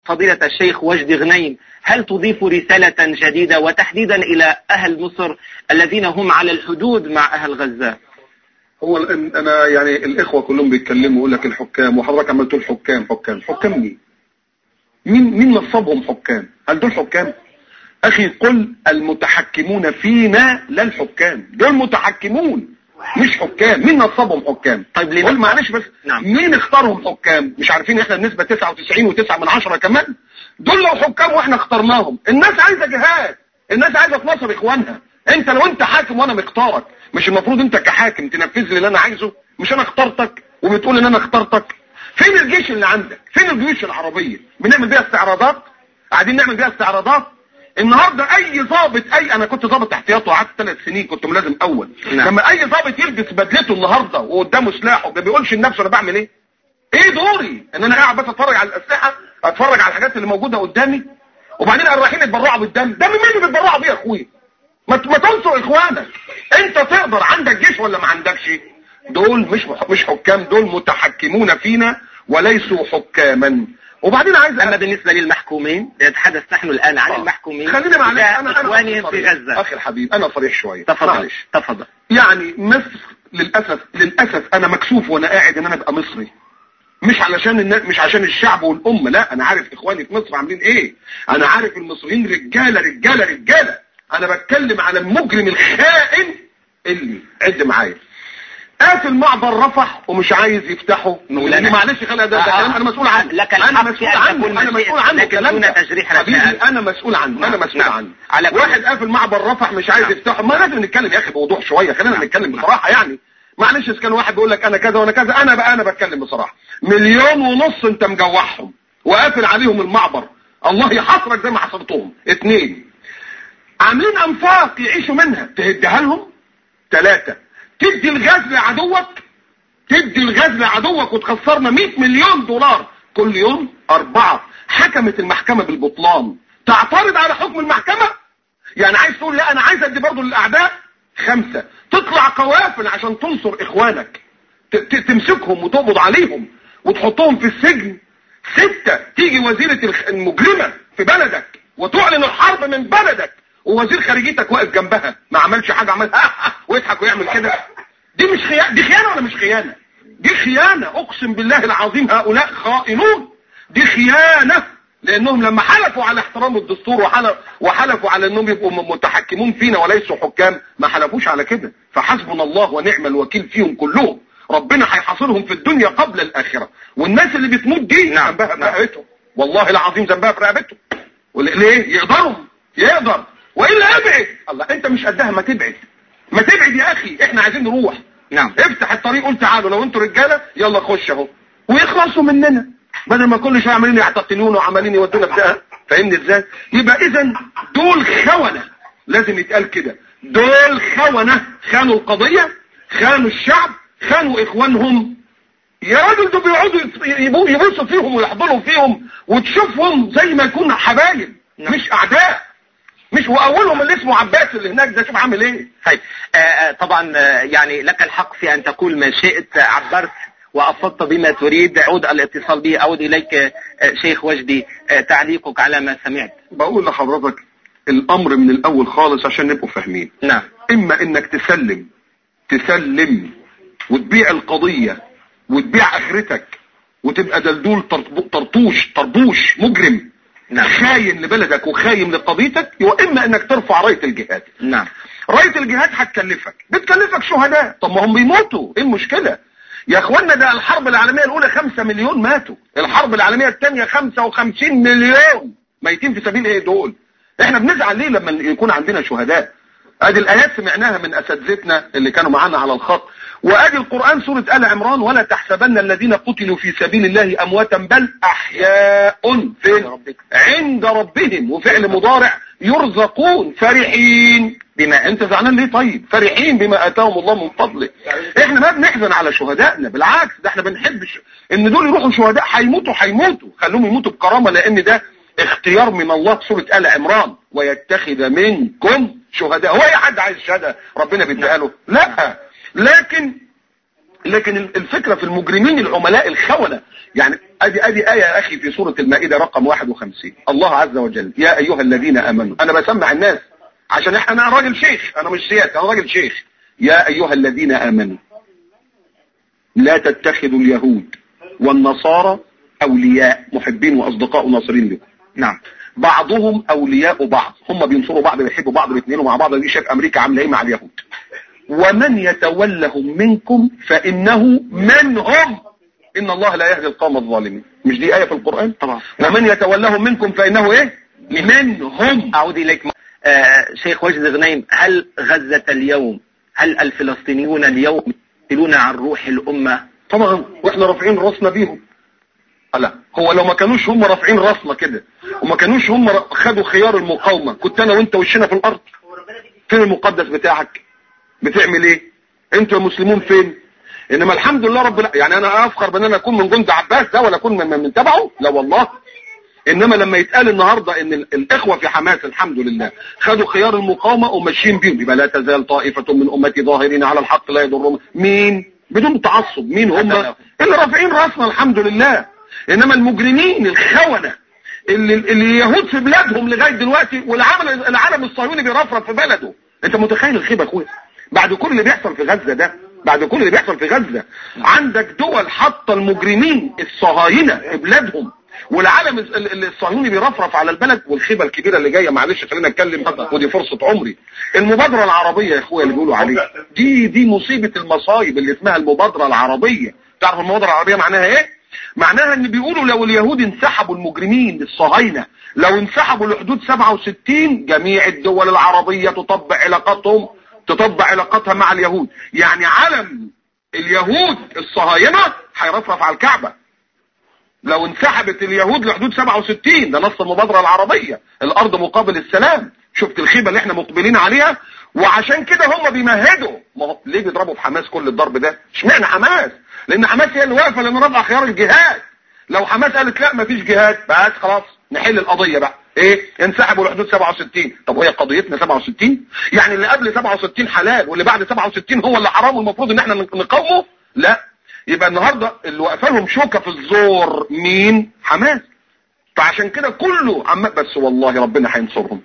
فضيلة الشيخ وجدي غنيم هل تضيف رسالة جديدة وتحديدا إلى أهل مصر الذين هم على الحدود مع أهل غزة هو الآن انا يعني الاخوه كلهم بيتكلموا يقول لك الحكام وحضرتك عمال تقول حكام حكام حكام مين مين مين نصبهم حكام هل دول حكام اخي قل المتحكمون فينا لا الحكام دول متحكمون مش حكام مين نصبهم حكام طيب ليه قول معلش بس نعم. مين اختارهم حكام مش عارفين احنا النسبة 99 و9 من عشرة كمان دول لو حكام واحنا اخترناهم الناس عايزة جهاد الناس عايزة تنصر اخوانها انت لو انت حاكم وانا مختارك مش المفروض انت كحاكم تنفذ لي اللي انا عايزه مش انا اخترتك وبتقول ان انا اخترتك فين الجيش اللي عندك فين الجيوش العربية بنعمل بيها استعراضات قاعدين نعمل بيها استعراضات النهارده اي ضابط اي انا كنت ضابط احتياطي وقعدت ثلاث سنين كنت ملازم اول نعم. لما اي ضابط يلبس بدلته النهارده وقدامه سلاحه ما بيقولش لنفسه انا بعمل ايه ايه دوري ان انا قاعد بس اتفرج على الاسلحه اتفرج على الحاجات اللي موجوده قدامي وبعدين قال رايحين يتبرعوا بالدم دم مين اللي بيتبرعوا بيه يا اخويا ما ت- ما تنصر اخوانك انت تقدر عندك جيش ولا ما عندكش دول مش مح- مش حكام دول متحكمون فينا وليسوا حكاما وبعدين عايز أما بالنسبة للمحكومين نتحدث نحن الآن عن آه. المحكومين خلينا معلش تجاه انا انا إخوانهم في صريح. غزة اخي الحبيب انا صريح شويه تفضل معلش تفضل يعني مصر للاسف للاسف انا مكسوف وانا قاعد ان انا ابقى مصري مش علشان النا... مش عشان الشعب والامه لا انا عارف اخواني في مصر عاملين ايه انا عارف المصريين رجاله رجاله رجاله انا بتكلم على المجرم الخائن اللي عد معايا قافل معبر رفح ومش عايز يفتحه مولانا. معلش خلي ده, ده كلام انا مسؤول عنه لك انا الحق مسؤول في أن عنه تقول انا ما شئت، مسؤول عنه لكن الكلام دون ده. تجريح حبيبي الأشياء. انا مسؤول عنه انا نعم. مسؤول نعم. عنه على كل- واحد قافل معبر رفح مش عايز نعم. يفتحه ما لازم نتكلم يا اخي بوضوح شويه خلينا نتكلم بصراحه يعني معلش اذا كان واحد بيقول لك انا كذا وانا كذا انا بقى انا بتكلم بصراحه مليون ونص انت مجوعهم وقافل عليهم المعبر الله يحصرك زي ما حصرتهم اتنين عاملين انفاق يعيشوا منها تهدها لهم ثلاثة تدي الغاز لعدوك تدي الغاز لعدوك وتخسرنا 100 مليون دولار كل يوم أربعة حكمت المحكمة بالبطلان تعترض على حكم المحكمة يعني عايز تقول لا أنا عايز أدي برضه للأعداء خمسة تطلع قوافل عشان تنصر إخوانك ت- ت- تمسكهم وتقبض عليهم وتحطهم في السجن ستة تيجي وزيرة الخ- المجرمة في بلدك وتعلن الحرب من بلدك ووزير خارجيتك واقف جنبها ما عملش حاجة عمل ويضحك ويعمل كده دي مش خيانة دي خيانة ولا مش خيانة دي خيانة اقسم بالله العظيم هؤلاء خائنون دي خيانة لانهم لما حلفوا على احترام الدستور وحلف وحلفوا على انهم يبقوا م- متحكمون فينا وليسوا حكام ما حلفوش على كده فحسبنا الله ونعم الوكيل فيهم كلهم ربنا هيحاصرهم في الدنيا قبل الاخره والناس اللي بتموت دي نعم. ذنبها في رقبتهم والله العظيم ذنبها في رقبتهم ول- ليه يقدروا يقدر والا ابعد الله انت مش قدها ما تبعد ما تبعد يا اخي احنا عايزين نروح نعم افتح الطريق قول تعالوا لو انتوا رجاله يلا خش اهو ويخلصوا مننا بدل ما كل شويه عمالين يعتقلونا وعمالين يودونا في ده فاهمني ازاي يبقى اذا دول خونه لازم يتقال كده دول خونه خانوا القضيه خانوا الشعب خانوا اخوانهم يا راجل دول بيقعدوا يبو- يبصوا فيهم ويحضنوا فيهم وتشوفهم زي ما يكونوا حبايب نعم. مش اعداء مش واولهم اللي اسمه عباس اللي هناك ده شوف عامل ايه طيب آه، آه، طبعا آه، يعني لك الحق في أن تقول ما شئت عبرت وأفضت بما تريد عود الاتصال بي أعود إليك آه، شيخ وجدي آه، تعليقك على ما سمعت بقول لحضرتك الامر من الاول خالص عشان نبقوا فاهمين نعم اما انك تسلم تسلم وتبيع القضية وتبيع اخرتك وتبقى دلدول طرب- طرطوش طربوش مجرم نعم. خاين لبلدك وخاين لقضيتك واما انك ترفع راية الجهاد نعم راية الجهاد هتكلفك بتكلفك شهداء طب ما هم بيموتوا ايه المشكلة يا اخوانا ده الحرب العالمية الاولى خمسة مليون ماتوا الحرب العالمية الثانية خمسة وخمسين مليون ميتين في سبيل ايه دول احنا بنزعل ليه لما يكون عندنا شهداء ادي الايات سمعناها من اساتذتنا اللي كانوا معانا على الخط وادي القرآن سورة آل عمران ولا تحسبن الذين قتلوا في سبيل الله امواتا بل احياء فين عند ربهم وفعل مضارع يرزقون فرحين بما انت زعلان ليه طيب فرحين بما اتاهم الله من فضله احنا ما بنحزن على شهدائنا بالعكس ده احنا بنحب ش... ان دول يروحوا شهداء هيموتوا هيموتوا خلوهم يموتوا بكرامه لان ده اختيار من الله في سوره ال عمران ويتخذ منكم شهداء هو اي حد عايز شهاده ربنا بيديها له لا لكن لكن الفكرة في المجرمين العملاء الخونة يعني ادي ادي آية يا اخي في سورة المائدة رقم 51 الله عز وجل يا ايها الذين امنوا انا بسمع الناس عشان احنا انا راجل شيخ انا مش سياسي انا راجل شيخ يا ايها الذين امنوا لا تتخذوا اليهود والنصارى اولياء محبين واصدقاء ناصرين لكم نعم بعضهم اولياء بعض هم بينصروا بعض بيحبوا بعض الاثنين ومع بعض دي شايف امريكا عامله ايه مع اليهود ومن يتولهم منكم فانه منهم ان الله لا يهدي القوم الظالمين مش دي ايه في القران طبعا ومن يتولهم منكم فانه ايه منهم اعود اليك آه شيخ وجد غنيم هل غزة اليوم هل الفلسطينيون اليوم يقتلون عن روح الامة طبعا واحنا رافعين راسنا بيهم لا هو لو ما كانوش هم رافعين راسنا كده وما كانوش هم خدوا خيار المقاومة كنت انا وانت وشنا في الارض فين المقدس بتاعك بتعمل ايه انتوا يا مسلمون فين انما الحمد لله رب يعني انا افخر بان انا اكون من جند عباس ده ولا اكون من, من تبعه لا والله انما لما يتقال النهاردة ان الاخوة في حماس الحمد لله خدوا خيار المقاومة وماشيين بيهم يبقى لا تزال طائفة من امتي ظاهرين على الحق لا يضرهم مين بدون تعصب مين هم اللي رافعين راسنا الحمد لله انما المجرمين الخونة اللي, اللي اليهود في بلادهم لغاية دلوقتي والعالم العالم الصهيوني بيرفرف في بلده انت متخيل الخيبة يا اخويا بعد كل اللي بيحصل في غزة ده بعد كل اللي بيحصل في غزة عندك دول حاطه المجرمين الصهاينة في بلادهم والعالم الصهيوني بيرفرف على البلد والخيبة الكبيرة اللي جاية معلش خلينا اتكلم ودي فرصة عمري المبادرة العربية يا اخويا اللي بيقولوا عليها دي دي مصيبة المصايب اللي اسمها المبادرة العربية تعرف المبادرة العربية معناها ايه معناها ان بيقولوا لو اليهود انسحبوا المجرمين الصهاينة لو انسحبوا لحدود 67 جميع الدول العربية تطبق علاقاتهم تطبق علاقاتها مع اليهود يعني علم اليهود الصهاينة هيرفرف على الكعبة لو انسحبت اليهود لحدود 67 ده نص المبادرة العربية الارض مقابل السلام شفت الخيبة اللي احنا مقبلين عليها وعشان كده هم بيمهدوا ما هو ليه بيضربوا في حماس كل الضرب ده اشمعنى حماس لان حماس هي اللي واقفه لان رفع خيار الجهاد لو حماس قالت لا مفيش جهاد بس خلاص نحل القضية بقى ايه انسحبوا لحدود 67 طب وهي قضيتنا 67 يعني اللي قبل 67 حلال واللي بعد 67 هو اللي حرام والمفروض ان احنا نقاومه لا يبقى النهاردة اللي واقفه لهم شوكة في الزور مين حماس فعشان كده كله عم بس والله ربنا هينصرهم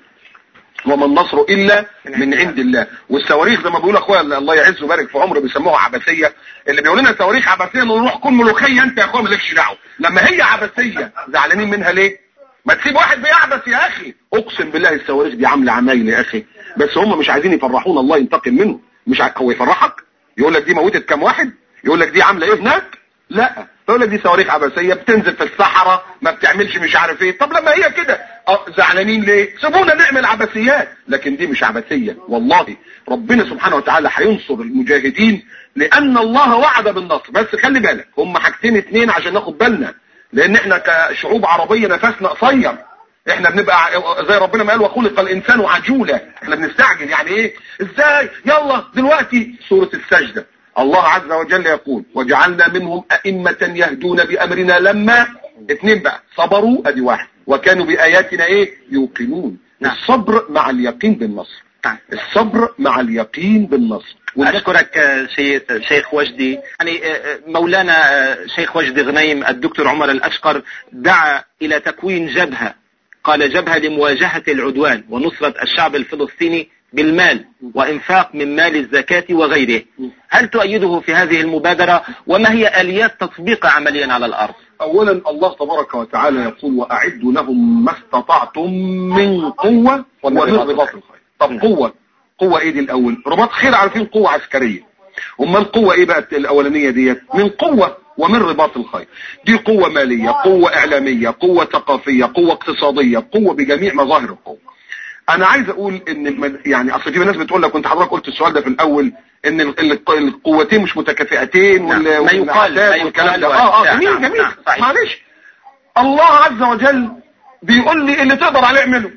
وما النصر الا من عند الله والصواريخ زي ما بيقول اخويا الله يعز ويبارك في عمره بيسموها عبثيه اللي بيقول لنا صواريخ عبثيه نروح كل ملوخيه انت يا اخويا مالكش دعوه لما هي عبثيه زعلانين منها ليه ما تسيب واحد بيعبث يا اخي اقسم بالله الصواريخ دي عامله عمايل يا اخي بس هم مش عايزين يفرحونا الله ينتقم منهم مش ع... هو يفرحك يقول لك دي موتت كام واحد يقول لك دي عامله ايه هناك لا يقول لك دي صواريخ عبثيه بتنزل في الصحراء ما بتعملش مش عارف ايه طب لما هي كده اه زعلانين ليه سيبونا نعمل عبثيات لكن دي مش عبثيه والله ربنا سبحانه وتعالى هينصر المجاهدين لان الله وعد بالنصر بس خلي بالك هم حاجتين اتنين عشان ناخد بالنا لان احنا كشعوب عربيه نفسنا قصير احنا بنبقى زي ربنا ما قال وخلق الانسان عجولا احنا بنستعجل يعني ايه ازاي يلا دلوقتي سوره السجده الله عز وجل يقول وجعلنا منهم أئمة يهدون بأمرنا لما اثنين بقى صبروا ادي واحد وكانوا بآياتنا ايه يوقنون نعم. الصبر مع اليقين بالنصر نعم. الصبر مع اليقين بالنصر أشكرك آه، شيخ شيخ وجدي يعني آه، آه، مولانا آه، شيخ وجدي غنيم الدكتور عمر الأشقر دعا إلى تكوين جبهة قال جبهة لمواجهة العدوان ونصرة الشعب الفلسطيني بالمال وإنفاق من مال الزكاة وغيره هل تؤيده في هذه المبادرة وما هي آليات تطبيقها عمليا على الأرض اولا الله تبارك وتعالى يقول واعدوا لهم ما استطعتم من قوة ومن رباط الخير طب قوة قوة ايه دي الاول رباط خير عارفين قوة عسكرية امال قوة ايه بقى الاولانية ديت من قوة ومن رباط الخير دي قوة مالية قوة اعلامية قوة ثقافية قوة اقتصادية قوة بجميع مظاهر القوة انا عايز اقول ان الم- يعني اصل في ناس بتقول لك كنت حضرتك قلت السؤال ده في الاول ان ال- ال- القوتين مش متكافئتين نعم. وال- ما يقال- والأحداث ما والكلام يقال ده اه اه نعم، جميل نعم، جميل نعم، صحيح. معلش الله عز وجل بيقول لي اللي تقدر عليه اعمله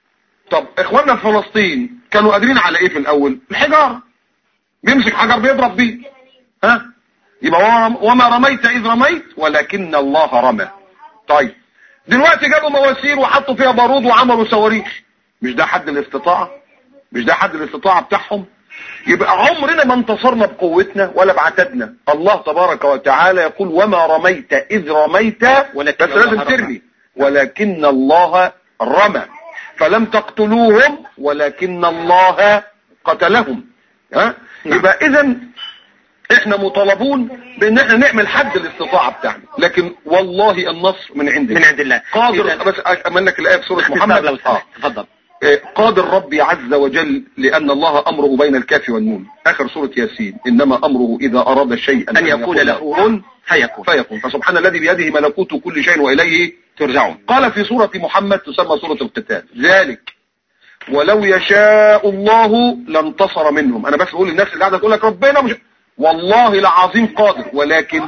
طب اخواننا في فلسطين كانوا قادرين على ايه في الاول الحجارة بيمسك حجر بيضرب بيه ها يبقى وما- وما رميت اذ رميت ولكن الله رمى طيب دلوقتي جابوا مواسير وحطوا فيها بارود وعملوا صواريخ مش ده حد الاستطاعة مش ده حد الاستطاعة بتاعهم يبقى عمرنا ما انتصرنا بقوتنا ولا بعتدنا الله تبارك وتعالى يقول وما رميت إذ رميت ولكن بس لازم الله رمى. ترمي ولكن الله رمى فلم تقتلوهم ولكن الله قتلهم ها نعم. يبقى اذا احنا مطالبون بان احنا نعمل حد الاستطاعه بتاعنا لكن والله النصر من عند من عند الله قادر إذن- بس اكمل لك الايه في سوره باختصار محمد لو آه. سمحت تفضل آه، قادر ربي عز وجل لأن الله أمره بين الكاف والنون آخر سورة ياسين إنما أمره إذا أراد شيئا أن يقول له كن فيكون فيكون فسبحان الذي بيده ملكوت كل شيء وإليه ترجعون قال في سورة محمد تسمى سورة القتال ذلك ولو يشاء الله لانتصر منهم أنا بس بقول للناس اللي قاعدة تقول لك ربنا مش والله العظيم قادر ولكن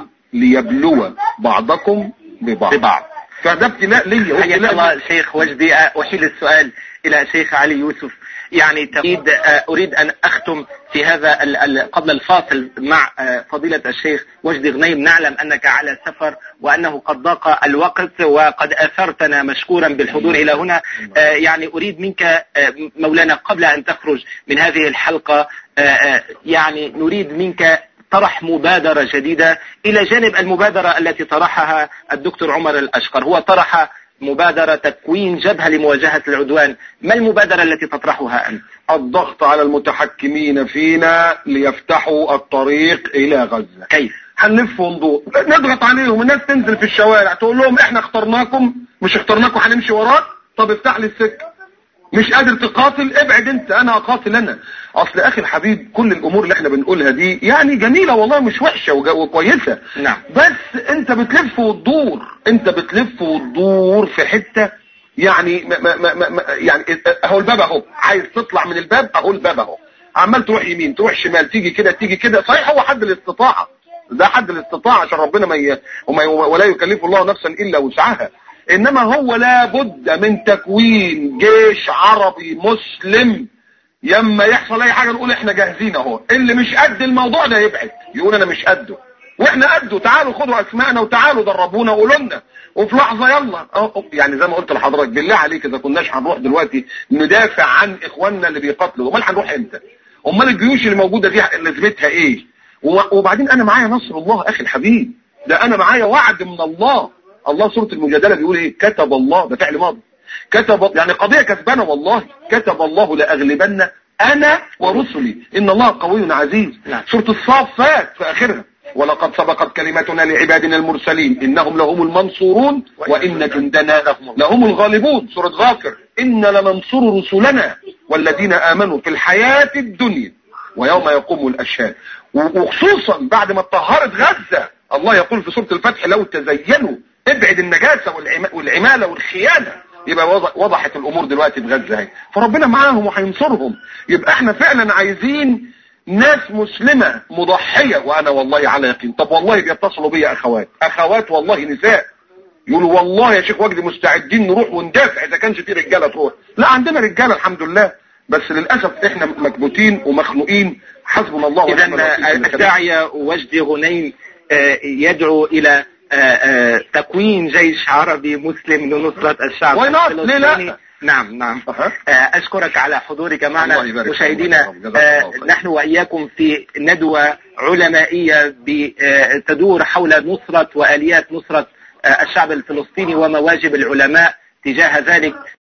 ليبلو بعضكم ببعض ببعض فده ابتلاء ليا حياك وابتلاء الله شيخ وجدي أحيل السؤال إلى شيخ علي يوسف يعني تريد أريد أن أختم في هذا ال- ال- قبل الفاصل مع آه، فضيلة الشيخ وجدي غنيم نعلم أنك على سفر وأنه قد ضاق الوقت وقد أثرتنا مشكورا بالحضور إلى هنا آه، يعني أريد منك آه، مولانا قبل أن تخرج من هذه الحلقة آه، آه، يعني نريد منك طرح مبادرة جديدة إلى جانب المبادرة التي طرحها الدكتور عمر الأشقر هو طرح مبادرة تكوين جبهة لمواجهة العدوان ما المبادرة التي تطرحها أنت؟ الضغط على المتحكمين فينا ليفتحوا الطريق إلى غزة كيف؟ هنلف وندور نضغط عليهم الناس تنزل في الشوارع تقول لهم احنا اخترناكم مش اخترناكم هنمشي وراك طب افتح لي السكه مش قادر تقاتل ابعد انت انا اقاتل انا اصل اخي الحبيب كل الامور اللي احنا بنقولها دي يعني جميله والله مش وحشه وج- وكويسه نعم. بس انت بتلف وتدور انت بتلف وتدور في حته يعني ما ما ما ما يعني اهو الباب اهو عايز تطلع من الباب اهو الباب اهو عمال تروح يمين تروح شمال تيجي كده تيجي كده صحيح هو حد الاستطاعه ده حد الاستطاعه عشان ربنا ما ي... وما ي... ولا يكلف الله نفسا الا وسعها انما هو لابد من تكوين جيش عربي مسلم يما يحصل اي حاجه نقول احنا جاهزين اهو اللي مش قد الموضوع ده يبعد يقول انا مش قده واحنا قده تعالوا خدوا اسمائنا وتعالوا دربونا وقولوا لنا وفي لحظه يلا أهو، يعني زي ما قلت لحضرتك بالله عليك اذا كناش هنروح دلوقتي ندافع عن اخواننا اللي بيقاتلوا امال هنروح امتى امال الجيوش اللي موجوده دي لازمتها ايه و- وبعدين انا معايا نصر الله اخي الحبيب ده انا معايا وعد من الله الله سوره المجادله بيقول ايه كتب الله ده فعل ماضي كتب يعني قضيه كسبانه والله كتب الله لاغلبن انا ورسلي ان الله قوي عزيز نعم. سوره الصافات في اخرها ولقد سبقت كلمتنا لعبادنا المرسلين انهم لهم المنصورون وان جندنا لهم الغالبون سوره غافر ان لننصر رسلنا والذين امنوا في الحياه الدنيا ويوم يقوم الاشهاد و- وخصوصا بعد ما اتطهرت غزه الله يقول في سوره الفتح لو تزينوا ابعد النجاسه والعما- والعماله والخيانه يبقى وض- وضحت الامور دلوقتي في غزه اهي فربنا معاهم وهينصرهم يبقى احنا فعلا عايزين ناس مسلمة مضحية وانا والله على يقين طب والله بيتصلوا بيا اخوات اخوات والله نساء يقولوا والله يا شيخ وجدي مستعدين نروح وندافع اذا كانش في رجاله تروح لا عندنا رجاله الحمد لله بس للاسف احنا مكبوتين ومخنوقين حسبنا الله إذا ونعم الوكيل الداعية وجدي غنيم آه، يدعو إلى آه، آه، تكوين جيش عربي مسلم لنصرة الشعب Why not? الفلسطيني. ليه لا؟ نعم نعم أها. آه، أشكرك على حضورك معنا الله يبارك فيك. مشاهدينا جزاك آه، الله خير. نحن وإياكم في ندوة علمائية ب- آه، تدور حول نصرة وآليات نصرة آه، الشعب الفلسطيني ومواجب العلماء تجاه ذلك